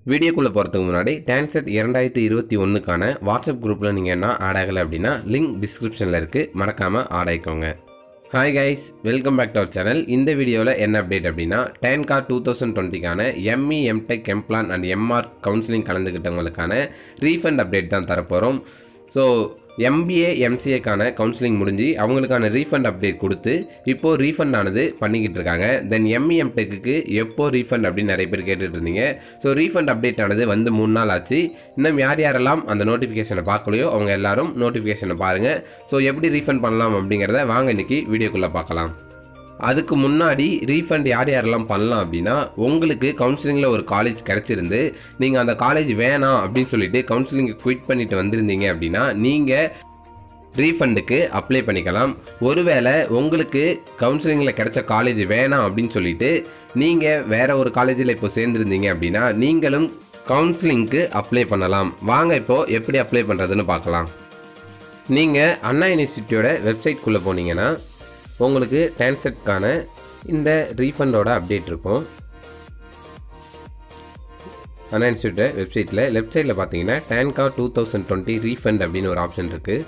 வீடியோக்குள்ளே போகிறதுக்கு முன்னாடி டான்செட் இரண்டாயிரத்தி இருபத்தி ஒன்றுக்கான வாட்ஸ்அப் குரூப்பில் நீங்கள் என்ன ஆட் ஆகலை அப்படின்னா லிங்க் டிஸ்கிரிப்ஷனில் இருக்குது மறக்காமல் ஆட் ஆகிக்கோங்க hi guys welcome back to our channel இந்த வீடியோவில் என்ன அப்டேட் அப்படின்னா டேன்கா டூ தௌசண்ட் டுவெண்ட்டிக்கான ME MTech M Plan and MR counselling கலந்துக்கிட்டவங்களுக்கான ரீஃபண்ட் அப்டேட் தான் தரப்போகிறோம் ஸோ எம்பிஏ எம்சிஏக்கான கவுன்சிலிங் முடிஞ்சு அவங்களுக்கான ரீஃபண்ட் அப்டேட் கொடுத்து இப்போது ரீஃபண்ட் ஆனது பண்ணிக்கிட்டு இருக்காங்க தென் எம்இ எம்டெக்கு எப்போ ரீஃபண்ட் அப்படின்னு நிறைய பேர் கேட்டுட்டு இருந்தீங்க ஸோ ரீஃபண்ட் அப்டேட் ஆனது வந்து மூணு நாள் ஆச்சு இன்னும் யார் யாரெல்லாம் அந்த நோட்டிஃபிகேஷனை பார்க்கலையோ அவங்க எல்லாரும் நோட்டிஃபிகேஷனை பாருங்கள் ஸோ எப்படி ரீஃபண்ட் பண்ணலாம் அப்படிங்கிறத வாங்க இன்னைக்கு வீடியோக்குள்ளே பார்க்கலாம் அதுக்கு முன்னாடி ரீஃபண்ட் யார் யாரெல்லாம் பண்ணலாம் அப்படின்னா உங்களுக்கு கவுன்சிலிங்கில் ஒரு காலேஜ் கிடச்சிருந்து நீங்கள் அந்த காலேஜ் வேணாம் அப்படின்னு சொல்லிட்டு கவுன்சிலிங்கை குவிட் பண்ணிட்டு வந்திருந்தீங்க அப்படின்னா நீங்கள் ரீஃபண்டுக்கு அப்ளை பண்ணிக்கலாம் ஒருவேளை உங்களுக்கு கவுன்சிலிங்கில் கிடைச்ச காலேஜ் வேணாம் அப்படின்னு சொல்லிட்டு நீங்கள் வேற ஒரு காலேஜில் இப்போ சேர்ந்துருந்தீங்க அப்படின்னா நீங்களும் கவுன்சிலிங்க்கு அப்ளை பண்ணலாம் வாங்க இப்போது எப்படி அப்ளை பண்ணுறதுன்னு பார்க்கலாம் நீங்கள் அண்ணா யூனிவர்சிட்டியோட வெப்சைட்குள்ளே போனீங்கன்னா உங்களுக்கு டான்செட்கான இந்த ரீஃபண்டோட அப்டேட் இருக்கும் அண்ணா இன்ஸ்டியூட் வெப்சைட்டில் லெஃப்ட் சைடில் பார்த்தீங்கன்னா TANCA two thousand twenty refund அப்படின்னு ஒரு ஆப்ஷன் இருக்குது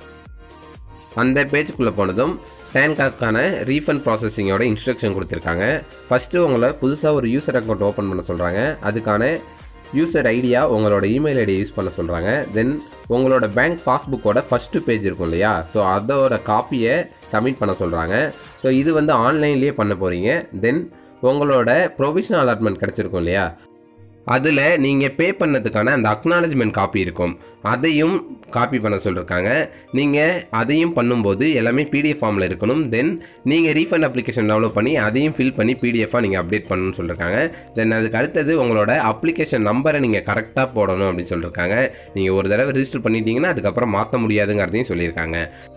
அந்த பேஜுக்குள்ளே போனதும் டேன்காக்கான ரீஃபண்ட் ப்ராசஸிங்கோட இன்ஸ்ட்ரக்ஷன் கொடுத்துருக்காங்க ஃபஸ்ட்டு உங்களை புதுசாக ஒரு யூசர் அக்கௌண்ட் ஓப்பன் பண்ண சொல்கிறாங்க அதுக்கான யூசர் ஐடியா உங்களோட இமெயில் ஐடியை யூஸ் பண்ண சொல்கிறாங்க தென் உங்களோட பேங்க் பாஸ்புக்கோட ஃபஸ்ட்டு பேஜ் இருக்கும் இல்லையா ஸோ அதோட காப்பியை சப்மிட் பண்ண சொல்கிறாங்க ஸோ இது வந்து ஆன்லைன்லேயே பண்ண போகிறீங்க தென் உங்களோட ப்ரொவிஷனல் அலாட்மெண்ட் கிடச்சிருக்கும் இல்லையா அதில் நீங்கள் பே பண்ணதுக்கான அந்த அக்னாலஜ்மெண்ட் காப்பி இருக்கும் அதையும் காப்பி பண்ண சொல்லியிருக்காங்க நீங்கள் அதையும் பண்ணும்போது எல்லாமே பிடிஎஃப் ஃபார்மில் இருக்கணும் தென் நீங்கள் ரீஃபண்ட் அப்ளிகேஷன் டெவலப் பண்ணி அதையும் ஃபில் பண்ணி பிடிஎஃபாக நீங்கள் அப்டேட் பண்ணணும்னு சொல்லியிருக்காங்க தென் அதுக்கு அடுத்தது உங்களோட அப்ளிகேஷன் நம்பரை நீங்கள் கரெக்டாக போடணும் அப்படின்னு சொல்லியிருக்காங்க நீங்கள் ஒரு தடவை ரிஜிஸ்டர் பண்ணிட்டீங்கன்னா அதுக்கப்புறம் மாற்ற முடியாதுங்கிறதையும் சொல்லியிருக்காங்க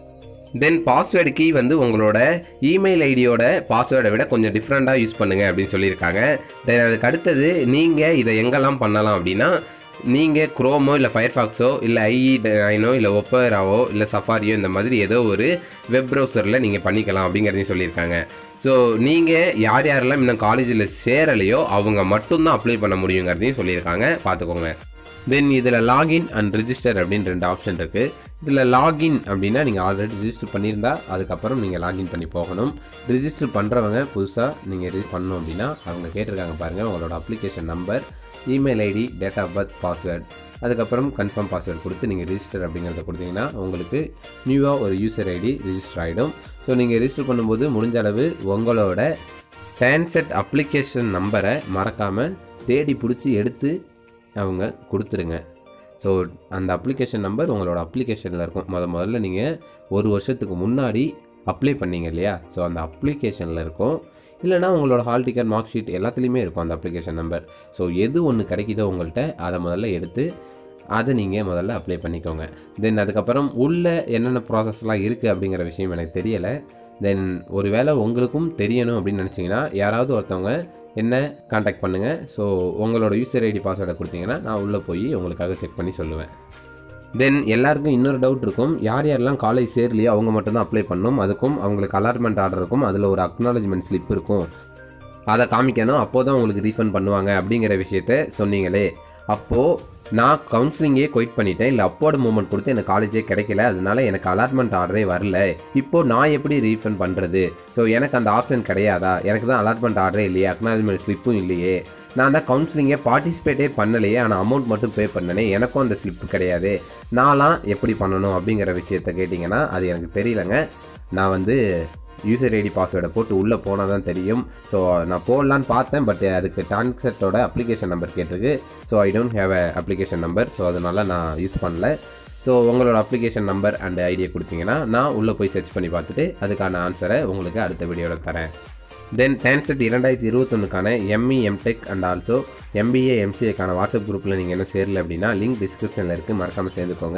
தென் பாஸ்வேர்டு கீ வந்து உங்களோட இமெயில் ஐடியோட பாஸ்வேர்டை விட கொஞ்சம் டிஃப்ரெண்ட்டாக யூஸ் பண்ணுங்கள் அப்படின்னு சொல்லியிருக்காங்க தென் அதுக்கு அடுத்தது நீங்கள் இதை எங்கெல்லாம் பண்ணலாம் அப்படின்னா நீங்கள் குரோமோ இல்லை ஃபயர்ஃபாக்ஸோ இல்லை ஐஇ நைனோ இல்லை ஒப்பராவோ இல்லை சஃபாரியோ இந்த மாதிரி ஏதோ ஒரு வெப் ப்ரௌசரில் நீங்கள் பண்ணிக்கலாம் அப்படிங்கிறதையும் சொல்லியிருக்காங்க ஸோ நீங்கள் யார் யாரெல்லாம் இன்னும் காலேஜில் சேரலையோ அவங்க மட்டும்தான் அப்ளை பண்ண முடியுங்கிறதையும் சொல்லியிருக்காங்க பார்த்துக்கோங்க தென் இதில் லாகின் அண்ட் ரிஜிஸ்டர் அப்படின்னு ரெண்டு ஆப்ஷன் இருக்குது இதில் லாகின் அப்படின்னா நீங்கள் ஆல்ரெடி ரிஜிஸ்டர் பண்ணியிருந்தா அதுக்கப்புறம் நீங்கள் லாகின் பண்ணி போகணும் ரிஜிஸ்டர் பண்ணுறவங்க புதுசாக நீங்கள் ரிஜிஸ்டர் பண்ணணும் அப்படின்னா அவங்க கேட்டிருக்காங்க பாருங்கள் உங்களோட application number email ID date of birth password அதுக்கப்புறம் கன்ஃபார்ம் பாஸ்வேர்ட் கொடுத்து நீங்கள் ரிஜிஸ்டர் அப்படிங்கிறத கொடுத்தீங்கன்னா உங்களுக்கு நியூவாக ஒரு யூசர் ஐடி ரிஜிஸ்டர் ஆகிடும் ஸோ நீங்கள் ரிஜிஸ்டர் பண்ணும்போது முடிஞ்ச அளவு உங்களோட டான்செட் அப்ளிகேஷன் நம்பரை மறக்காமல் தேடி பிடிச்சி எடுத்து அவங்க கொடுத்துருங்க ஸோ அந்த அப்ளிகேஷன் நம்பர் உங்களோட அப்ளிகேஷனில் இருக்கும் முத முதல்ல நீங்கள் ஒரு வருஷத்துக்கு முன்னாடி அப்ளை பண்ணீங்க இல்லையா ஸோ அந்த அப்ளிகேஷனில் இருக்கும் இல்லைனா உங்களோட ஹால் டிக்கெட் மார்க் ஷீட் எல்லாத்துலேயுமே இருக்கும் அந்த அப்ளிகேஷன் நம்பர் ஸோ எது ஒன்று கிடைக்குதோ உங்கள்கிட்ட அதை முதல்ல எடுத்து அதை நீங்கள் முதல்ல அப்ளை பண்ணிக்கோங்க தென் அதுக்கப்புறம் உள்ள என்னென்ன ப்ராசஸ்லாம் இருக்குது அப்படிங்கிற விஷயம் எனக்கு தெரியலை தென் ஒருவேளை உங்களுக்கும் தெரியணும் அப்படின்னு நினச்சிங்கன்னா யாராவது ஒருத்தவங்க என்ன காண்டாக்ட் பண்ணுங்கள் ஸோ உங்களோட யூசர் ஐடி பாஸ்வேர்டை கொடுத்தீங்கன்னா நான் உள்ளே போய் உங்களுக்காக செக் பண்ணி சொல்லுவேன் தென் எல்லாருக்கும் இன்னொரு டவுட் இருக்கும் யார் யாரெல்லாம் காலேஜ் சேரலையோ அவங்க மட்டும்தான் அப்ளை பண்ணணும் அதுக்கும் அவங்களுக்கு அலாட்மெண்ட் ஆர்டர் இருக்கும் அதில் ஒரு அக்னாலஜ்மெண்ட் ஸ்லிப் இருக்கும் அதை காமிக்கணும் அப்போது தான் உங்களுக்கு ரீஃபண்ட் பண்ணுவாங்க அப்படிங்கிற விஷயத்த சொன்னீங்களே அப்போது நான் கவுன்சிலிங்கே குயிட் பண்ணிட்டேன் இல்லை அப்போட மூமெண்ட் கொடுத்து எனக்கு காலேஜே கிடைக்கல அதனால எனக்கு அலாட்மெண்ட் ஆர்டரே வரல இப்போது நான் எப்படி ரீஃபண்ட் பண்ணுறது ஸோ எனக்கு அந்த ஆப்ஷன் கிடையாதா எனக்கு தான் அலாட்மெண்ட் ஆர்டரே இல்லையே அக்னாலஜ்மெண்ட் ஸ்லிப்பும் இல்லையே நான் தான் கவுன்சிலிங்கே பார்ட்டிசிபேட்டே பண்ணலையே ஆனால் அமௌண்ட் மட்டும் பே பண்ணனே எனக்கும் அந்த ஸ்லிப்பு கிடையாது நான்லாம் எப்படி பண்ணணும் அப்படிங்கிற விஷயத்த கேட்டிங்கன்னா அது எனக்கு தெரியலங்க நான் வந்து யூசர் ஐடி பாஸ்வேர்டை போட்டு உள்ளே போனால் தான் தெரியும் ஸோ நான் போடலான்னு பார்த்தேன் பட் அதுக்கு டான்செட்டோட அப்ளிகேஷன் நம்பர் கேட்டிருக்கு so I don't have a application number so அதனால் நான் யூஸ் பண்ணல ஸோ உங்களோட அப்ளிகேஷன் நம்பர் அண்ட் ஐடியா கொடுத்தீங்கன்னா நான் உள்ளே போய் சர்ச் பண்ணி பார்த்துட்டு அதுக்கான ஆன்சரை உங்களுக்கு அடுத்த வீடியோவில் தரேன் தென் டான்செட் இரண்டாயிரத்தி இருபத்தொன்னுக்கான ME MTech and also MBA எம்சிஏக்கான வாட்ஸ்அப் குரூப்பில் நீங்கள் என்ன சேரல அப்படின்னா லிங்க் டிஸ்கிரிப்ஷனில் இருக்குது மறக்காமல் சேர்ந்துக்கோங்க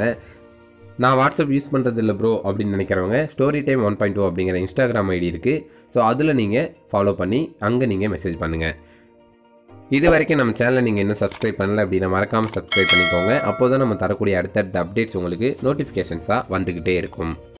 நான் வாட்ஸ்அப் யூஸ் பண்ணுறது இல்லை ப்ரோ அப்படின்னு நினைக்கிறவங்க story time one point two அப்படிங்கிற இன்ஸ்டாகிராம் ஐடி இருக்குது ஸோ அதில் நீங்கள் ஃபாலோ பண்ணி அங்கே நீங்கள் மெசேஜ் பண்ணுங்கள் இது வரைக்கும் நம்ம சேனலை நீங்கள் இன்னும் சப்ஸ்கிரைப் பண்ணல அப்படின்னா மறக்காமல் சப்ஸ்கிரைப் பண்ணிக்கோங்க அப்போ தான் நம்ம தரக்கூடிய அடுத்தடுத்த அப்டேட்ஸ் உங்களுக்கு நோட்டிஃபிகேஷன்ஸாக வந்துக்கிட்டே இருக்கும்